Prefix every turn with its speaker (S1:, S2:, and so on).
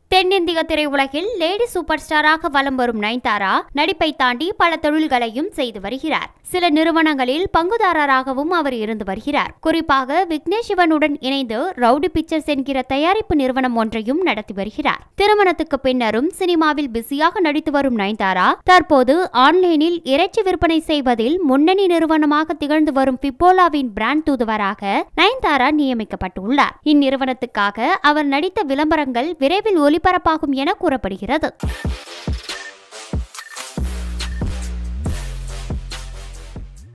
S1: தென்னிந்திய திரையுலகில் lady super ஸ்டாராக வலம் வரும் நயன்தாரா நடிப்பை தாண்டி பல தொழில்களையும் செய்து வருகிறார் சில நிறுவனங்களில் பங்குதாரராகவும் அவர் இருந்து வருகிறார் குறிப்பாக விக்னேஷ் சிவனுடன் இணைந்து ரவுடி பிக்சர்ஸ் என்கிற தயாரிப்பு நிறுவனம் ஒன்றையும் நடத்தி வருகிறார் திருமணத்துக்கு பின்னரும் சினிமாவில் பிஸியாக நடித்து வரும் நயன்தாரா தற்போது ஆன்லைனில் இறைச்சி விற்பனை செய்வதில் முன்னணி நிறுவனமாக திகழ்ந்து வரும் பிப்போலாவின் பிராண்ட் தூதுவராக நயன்தாரா நியமிக்கப்பட்டுள்ளார் இந்நிறுவனத்துக்காக அவர் நடித்த விளம்பரங்கள் விரைவில் ஒளிபரப்பாகும் என கூறப்படுகிறது